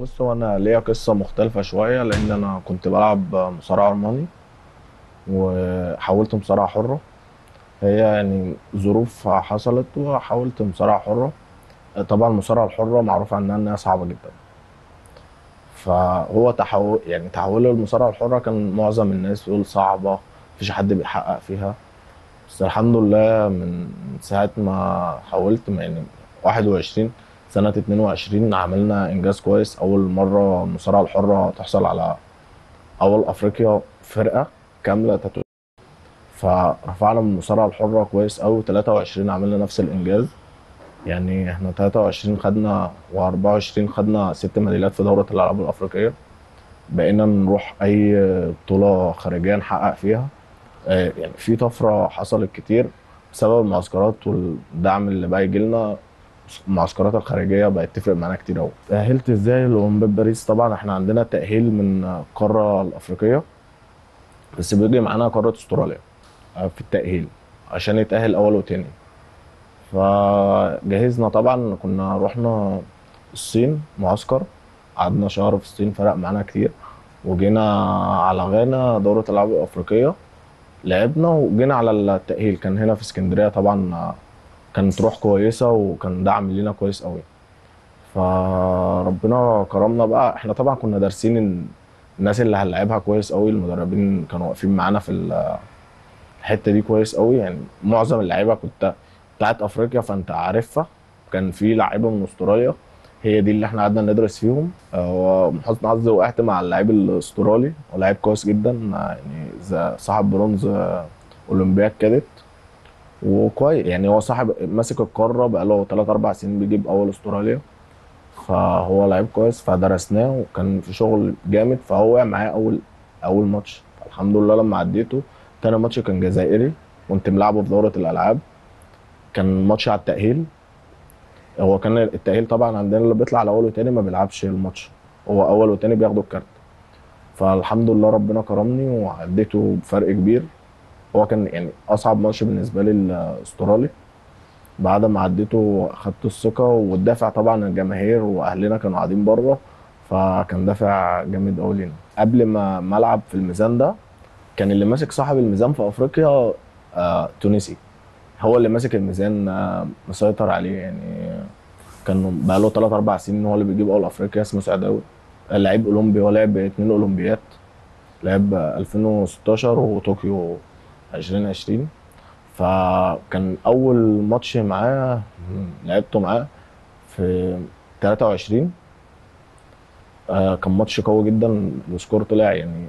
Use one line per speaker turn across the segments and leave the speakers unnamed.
بص هو انا ليا قصه مختلفه شويه لان انا كنت بلعب مصارعه ارماني وحولت مصارعه حره هي يعني ظروف حصلت وحولت مصارعه حره طبعا المصارعه الحره معروف عنها انها صعبه جدا فهو تحول يعني تحوله للمصارعه الحره كان معظم الناس بيقول صعبه مفيش حد بيحقق فيها بس الحمد لله من ساعه ما حولت يعني 21 سنة 22 عملنا إنجاز كويس أول مرة المصارعة الحرة تحصل على أول أفريقيا فرقة كاملة تتو فرفعنا من المصارعة الحرة كويس أوي 23 عملنا نفس الإنجاز يعني احنا 23 خدنا و24 خدنا ست ميداليات في دورة الألعاب الأفريقية بقينا نروح أي بطولة خارجية نحقق فيها آه، يعني في طفرة حصلت كتير بسبب المعسكرات والدعم اللي بقى يجي لنا المعسكرات الخارجيه بقت تفرق معانا كتير قوي تاهلت ازاي لاولمبياد باريس طبعا احنا عندنا تاهيل من القاره الافريقيه بس بيجي معانا قاره استراليا آه، في التاهيل عشان يتاهل اول وتاني فجهزنا طبعا كنا رحنا الصين معسكر قعدنا شهر في الصين فرق معانا كتير وجينا على غانا دورة الألعاب الأفريقية لعبنا وجينا على التأهيل كان هنا في اسكندرية طبعا كانت روح كويسه وكان دعم لينا كويس قوي فربنا كرمنا بقى احنا طبعا كنا دارسين إن الناس اللي هنلعبها كويس قوي المدربين كانوا واقفين معانا في الحته دي كويس قوي يعني معظم اللعيبه كنت بتاعت افريقيا فانت عارفها كان في لعيبه من استراليا هي دي اللي احنا قعدنا ندرس فيهم ومن حسن حظي وقعت مع اللعيب الاسترالي ولاعيب كويس جدا يعني صاحب برونز اولمبياد كادت وكويس يعني هو صاحب ماسك القاره بقاله 3 4 سنين بيجيب اول استراليا فهو لعيب كويس فدرسناه وكان في شغل جامد فهو وقع معايا اول اول ماتش الحمد لله لما عديته تاني ماتش كان جزائري كنت ملعبه في دوره الالعاب كان ماتش على التاهيل هو كان التاهيل طبعا عندنا اللي بيطلع على اول وتاني ما بيلعبش الماتش هو اول وتاني بياخدوا الكارت فالحمد لله ربنا كرمني وعديته بفرق كبير هو كان يعني اصعب ماتش بالنسبه لي الاسترالي بعد ما عديته اخدت الثقه والدافع طبعا الجماهير واهلنا كانوا قاعدين بره فكان دافع جامد قوي لينا قبل ما ملعب في الميزان ده كان اللي ماسك صاحب الميزان في افريقيا آه تونسي هو اللي ماسك الميزان آه مسيطر عليه يعني كان بقى له 3 4 سنين هو اللي بيجيب اول افريقيا اسمه سعداوي لعيب اولمبي هو لعب اثنين اولمبيات لعب 2016 وطوكيو 2020 فكان اول ماتش معاه لعبته معاه في 23 آه كان ماتش قوي جدا السكور طلع يعني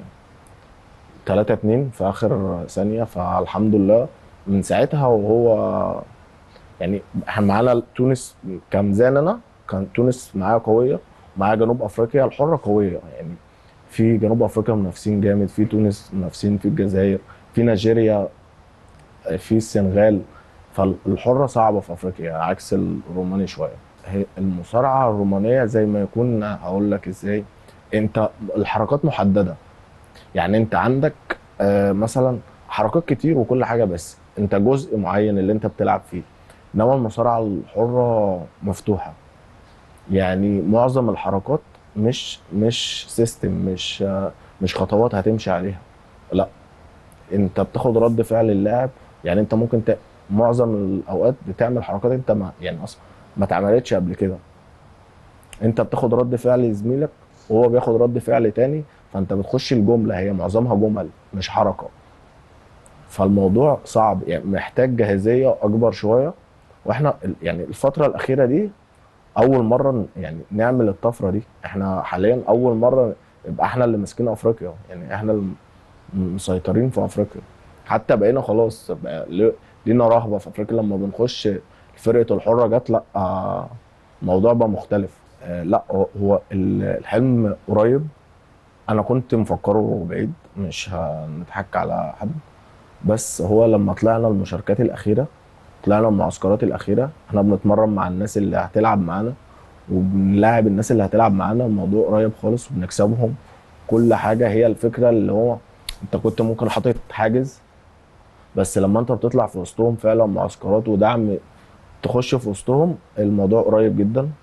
3 2 في اخر ثانيه فالحمد لله من ساعتها وهو يعني احنا معانا تونس كميزان انا كان تونس معايا قويه معايا جنوب افريقيا الحره قويه يعني في جنوب افريقيا منافسين جامد في تونس منافسين في الجزائر في نيجيريا في السنغال فالحره صعبه في افريقيا عكس الروماني شويه هي المصارعه الرومانيه زي ما يكون هقول لك ازاي انت الحركات محدده يعني انت عندك آه مثلا حركات كتير وكل حاجه بس انت جزء معين اللي انت بتلعب فيه انما المصارعه الحره مفتوحه يعني معظم الحركات مش مش سيستم مش آه مش خطوات هتمشي عليها لا انت بتاخد رد فعل اللاعب يعني انت ممكن ت... معظم الاوقات بتعمل حركات انت ما يعني اصلا ما اتعملتش قبل كده انت بتاخد رد فعل زميلك وهو بياخد رد فعل تاني فانت بتخش الجمله هي معظمها جمل مش حركه فالموضوع صعب يعني محتاج جاهزيه اكبر شويه واحنا يعني الفتره الاخيره دي اول مره يعني نعمل الطفره دي احنا حاليا اول مره يبقى احنا اللي ماسكين افريقيا يعني احنا مسيطرين في افريقيا حتى بقينا خلاص بقى لينا رهبه في افريقيا لما بنخش فرقه الحره جت لا آه الموضوع بقى مختلف آه لا هو الحلم قريب انا كنت مفكره بعيد مش هنضحك على حد بس هو لما طلعنا المشاركات الاخيره طلعنا المعسكرات الاخيره احنا بنتمرن مع الناس اللي هتلعب معانا وبنلاعب الناس اللي هتلعب معانا الموضوع قريب خالص وبنكسبهم كل حاجه هي الفكره اللي هو انت كنت ممكن حاطط حاجز بس لما انت بتطلع في وسطهم فعلا معسكرات ودعم تخش في وسطهم الموضوع قريب جدا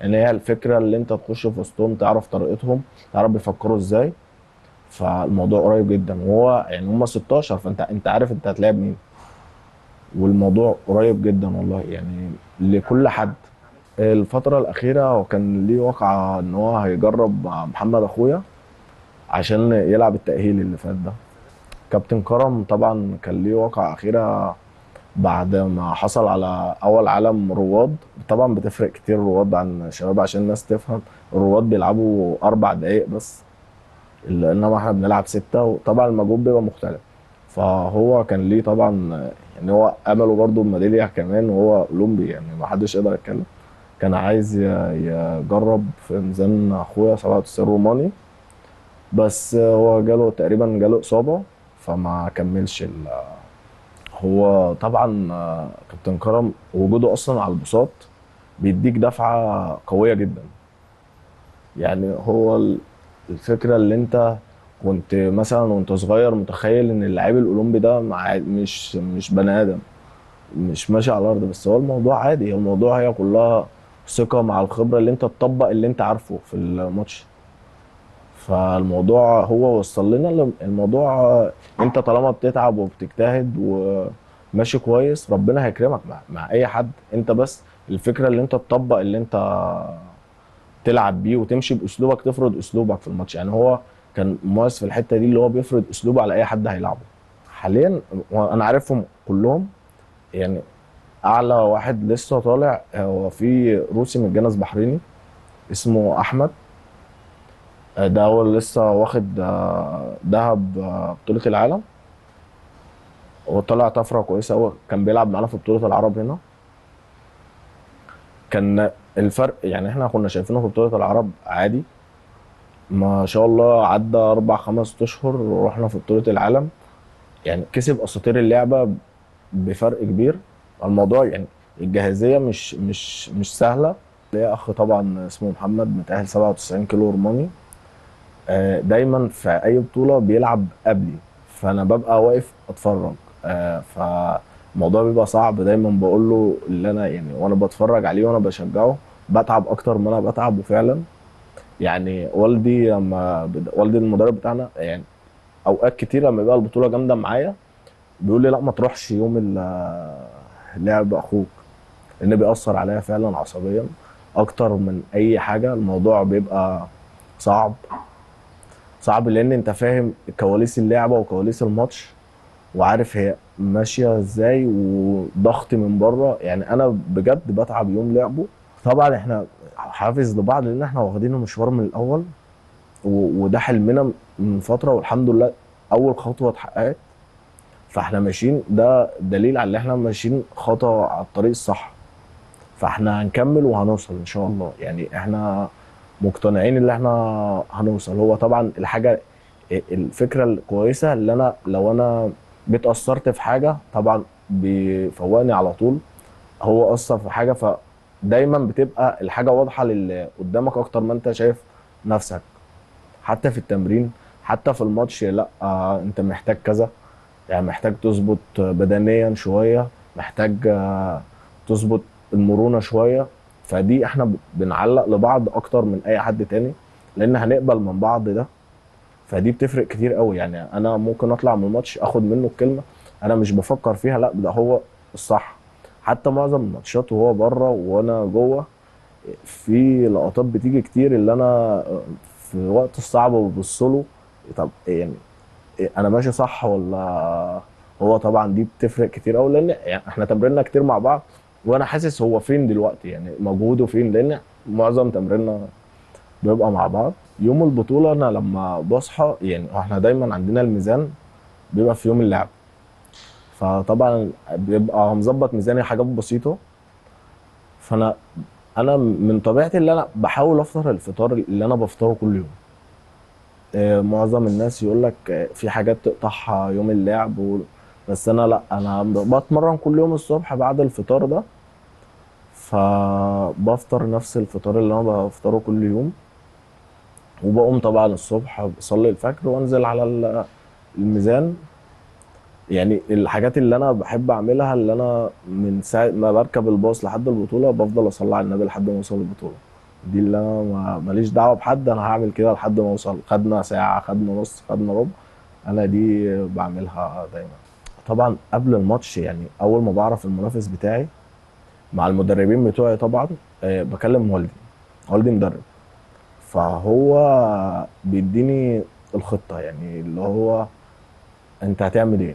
ان هي الفكره اللي انت تخش في وسطهم تعرف طريقتهم تعرف بيفكروا ازاي فالموضوع قريب جدا وهو يعني هم 16 فانت انت عارف انت هتلاعب مين والموضوع قريب جدا والله يعني لكل حد الفترة الأخيرة هو كان ليه واقعة إن هو هيجرب مع محمد أخويا عشان يلعب التأهيل اللي فات ده كابتن كرم طبعا كان ليه واقعة أخيرة بعد ما حصل على أول عالم رواد طبعا بتفرق كتير رواد عن الشباب عشان الناس تفهم الرواد بيلعبوا أربع دقايق بس إنما إحنا بنلعب ستة وطبعا المجهود بيبقى مختلف فهو كان ليه طبعا يعني هو امله برضه بميداليه كمان وهو اولمبي يعني ما حدش يقدر يتكلم كان عايز ي- يجرب في ميزان اخويا 97 روماني بس هو جاله تقريبا جاله اصابه فما كملش ال هو طبعا كابتن كرم وجوده اصلا على البساط بيديك دفعه قويه جدا يعني هو ال- الفكره اللي انت كنت مثلا وانت صغير متخيل ان اللعيب الاولمبي ده مع مش مش بني ادم مش ماشي على الارض بس هو الموضوع عادي الموضوع هي كلها ثقه مع الخبره اللي انت تطبق اللي انت عارفه في الماتش فالموضوع هو وصل لنا ل- الموضوع انت طالما بتتعب وبتجتهد وماشي كويس ربنا هيكرمك مع, مع اي حد انت بس الفكره اللي انت تطبق اللي انت تلعب بيه وتمشي باسلوبك تفرض اسلوبك في الماتش يعني هو كان مميز في الحته دي اللي هو بيفرض اسلوبه على اي حد هيلعبه حاليا انا عارفهم كلهم يعني اعلى واحد لسه طالع هو في روسي من الجنس بحريني اسمه احمد آه، ده هو اللي لسه واخد آه، دهب آه، بطولة العالم وطلع طفرة كويسة هو كان بيلعب معانا في بطولة العرب هنا كان الفرق يعني احنا كنا شايفينه في بطولة العرب عادي ما شاء الله عدى أربع خمس أشهر ورحنا في بطولة العالم يعني كسب أساطير اللعبة بفرق كبير الموضوع يعني الجاهزية مش مش مش سهلة ليا أخ طبعا اسمه محمد متأهل 97 كيلو روماني آه، دايما في أي بطولة بيلعب قبلي فأنا ببقى واقف أتفرج آه، فالموضوع بيبقى صعب دايما بقول له اللي أنا يعني وأنا بتفرج عليه وأنا بشجعه بتعب أكتر ما أنا بتعب وفعلا يعني والدي لما بد... والدي المدرب بتاعنا يعني اوقات كتير لما يبقى البطوله جامده معايا بيقول لي لا ما تروحش يوم ال- لعب اخوك لان بيأثر عليا فعلا عصبيا اكتر من اي حاجه الموضوع بيبقى صعب صعب لان انت فاهم كواليس اللعبه وكواليس الماتش وعارف هي ماشيه ازاي وضغط من بره يعني انا بجد بتعب يوم لعبه طبعا احنا حافز لبعض لان احنا واخدين المشوار من الاول و- وده حلمنا من فتره والحمد لله اول خطوه اتحققت فاحنا ماشيين ده دليل على ان احنا ماشيين خطوه على الطريق الصح فاحنا هنكمل وهنوصل ان شاء الله يعني احنا مقتنعين ان احنا هنوصل هو طبعا الحاجه الفكره الكويسه اللي انا لو انا جيت اثرت في حاجه طبعا بيفوقني على طول هو اثر في حاجه فدايما بتبقى الحاجه واضحه للي قدامك اكتر ما انت شايف نفسك حتى في التمرين حتى في الماتش لا آه انت محتاج كذا يعني محتاج تظبط بدنيا شويه محتاج آه تظبط المرونه شويه فدي احنا ب- بنعلق لبعض اكتر من اي حد تاني لان هنقبل من بعض ده فدي بتفرق كتير قوي يعني انا ممكن اطلع من الماتش اخد منه الكلمه انا مش بفكر فيها لا ده هو الصح حتى معظم الماتشات وهو بره وانا جوه في لقطات بتيجي كتير اللي انا في وقت الصعب ببص له طب يعني انا ماشي صح ولا هو طبعا دي بتفرق كتير قوي لان يعني احنا تمريننا كتير مع بعض وانا حاسس هو فين دلوقتي يعني مجهوده فين لان معظم تمريننا بيبقى مع بعض يوم البطوله انا لما بصحى يعني احنا دايما عندنا الميزان بيبقى في يوم اللعب فطبعا بيبقى مظبط ميزاني حاجات بسيطه فانا انا من طبيعتي اللي انا بحاول افطر الفطار اللي انا بفطره كل يوم آه، معظم الناس يقول لك آه، في حاجات تقطعها يوم اللعب و... بس انا لا انا بتمرن كل يوم الصبح بعد الفطار ده فبفطر نفس الفطار اللي انا بفطره كل يوم وبقوم طبعا الصبح بصلي الفجر وانزل على ال- الميزان يعني الحاجات اللي انا بحب اعملها اللي انا من ساعه ما بركب الباص لحد البطوله بفضل اصلي على النبي لحد ما اوصل البطوله دي اللي انا ما- ماليش دعوه بحد انا هعمل كده لحد ما اوصل خدنا ساعه خدنا نص خدنا ربع انا دي بعملها دايما طبعا قبل الماتش يعني اول ما بعرف المنافس بتاعي مع المدربين بتوعي طبعا آه، بكلم والدي والدي مدرب فهو بيديني الخطه يعني اللي هو انت هتعمل ايه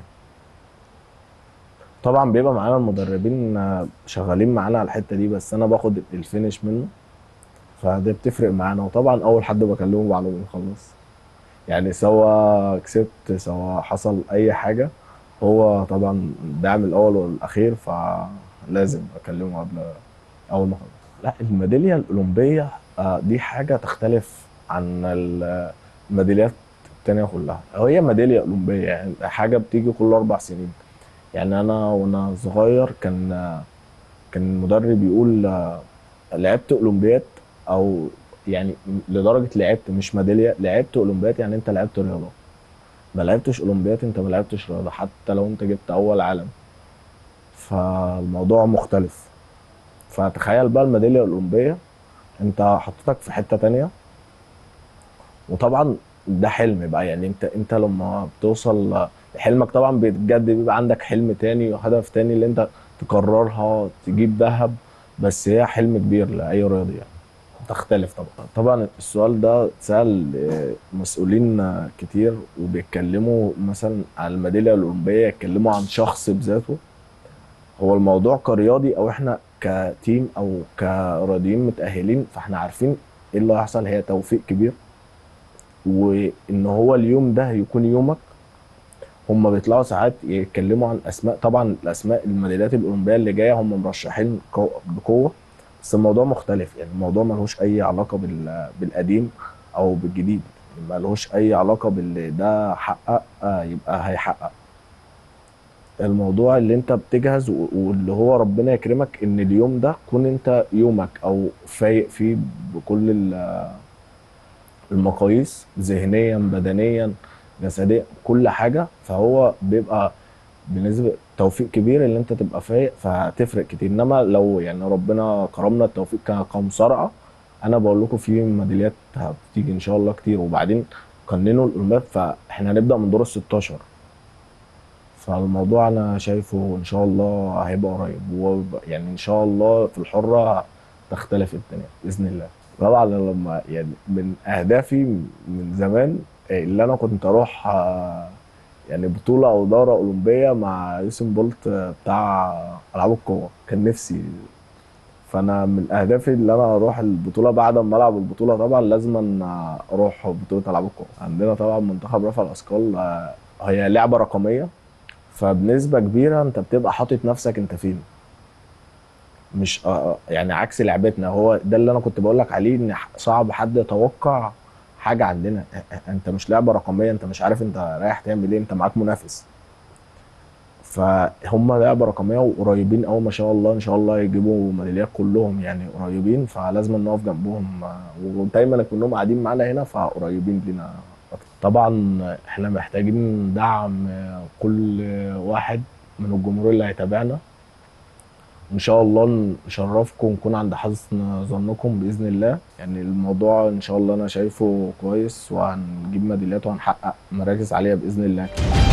طبعا بيبقى معانا المدربين آه، شغالين معانا على الحته دي بس انا باخد الفينش منه فده بتفرق معانا وطبعا اول حد بكلمه بعد ما نخلص يعني سواء كسبت سواء حصل اي حاجه هو طبعا الدعم الاول والاخير فلازم اكلمه قبل اول ما اخلص لا الميداليه الاولمبيه آه، دي حاجه تختلف عن ال- الميداليات التانية كلها هي ميداليه اولمبيه يعني حاجه بتيجي كل اربع سنين يعني انا وانا صغير كان كان المدرب يقول آه، لعبت اولمبياد او يعني لدرجه لعبت مش ميداليه لعبت اولمبياد يعني انت لعبت رياضه ما لعبتش اولمبياد انت ما لعبتش رياضه حتى لو انت جبت اول عالم فالموضوع مختلف فتخيل بقى الميداليه الاولمبيه انت حطيتك في حته تانية وطبعا ده حلم بقى يعني انت انت لما بتوصل حلمك طبعا بيتجدد بيبقى عندك حلم تاني وهدف تاني اللي انت تكررها تجيب ذهب بس هي حلم كبير لاي رياضي يعني تختلف طبعا طبعا السؤال ده اتسال آه، مسؤولين آه، كتير وبيتكلموا مثلا عن الميداليه الاولمبيه يتكلموا عن شخص بذاته هو الموضوع كرياضي او احنا كتيم او كرياضيين متاهلين فاحنا عارفين ايه اللي هيحصل هي توفيق كبير وان هو اليوم ده هيكون يومك هم بيطلعوا ساعات يتكلموا عن اسماء طبعا الاسماء الميداليات الاولمبيه اللي جايه هم مرشحين قو- بقوه بس الموضوع مختلف يعني الموضوع ملهوش اي علاقه بال- بالقديم او بالجديد ملهوش اي علاقه باللي ده حقق آه، يبقى هيحقق الموضوع اللي انت بتجهز و- واللي هو ربنا يكرمك ان اليوم ده كون انت يومك او فايق فيه بكل ال- المقاييس ذهنيا بدنيا جسديا كل حاجه فهو بيبقى بنسبه توفيق كبير اللي انت تبقى فايق فهتفرق كتير انما لو يعني ربنا كرمنا التوفيق ك- كمصارعه انا بقول لكم في ميداليات هتيجي ان شاء الله كتير وبعدين قننوا الاولمبياد فاحنا هنبدا من دور ال 16 فالموضوع انا شايفه ان شاء الله هيبقى قريب ويعني ان شاء الله في الحره تختلف الدنيا باذن الله طبعا أنا لما يعني من اهدافي من زمان اللي انا كنت اروح آه، يعني بطوله او دوره اولمبيه مع يوسين بولت آه، بتاع العاب القوه كان نفسي فانا من اهدافي اللي انا اروح البطوله بعد ما العب البطوله طبعا لازم أن اروح بطوله العاب القوه عندنا طبعا منتخب رفع الاثقال آه، هي لعبه رقميه فبنسبه كبيره انت بتبقى حاطط نفسك انت فين مش آه، يعني عكس لعبتنا هو ده اللي انا كنت بقول لك عليه ان ح- صعب حد يتوقع حاجه عندنا أ- انت مش لعبه رقميه انت مش عارف انت رايح تعمل ايه انت معاك منافس فهم لعبه رقميه وقريبين قوي ما شاء الله ان شاء الله يجيبوا ميداليات كلهم يعني قريبين فلازم نقف جنبهم آه، ودايما كلهم قاعدين معانا هنا فقريبين لينا أكتر. طبعا احنا محتاجين دعم آه، كل واحد من الجمهور اللي هيتابعنا ان شاء الله نشرفكم ونكون عند حسن ظنكم باذن الله يعني الموضوع ان شاء الله انا شايفه كويس وهنجيب ميداليات وهنحقق مراكز عاليه باذن الله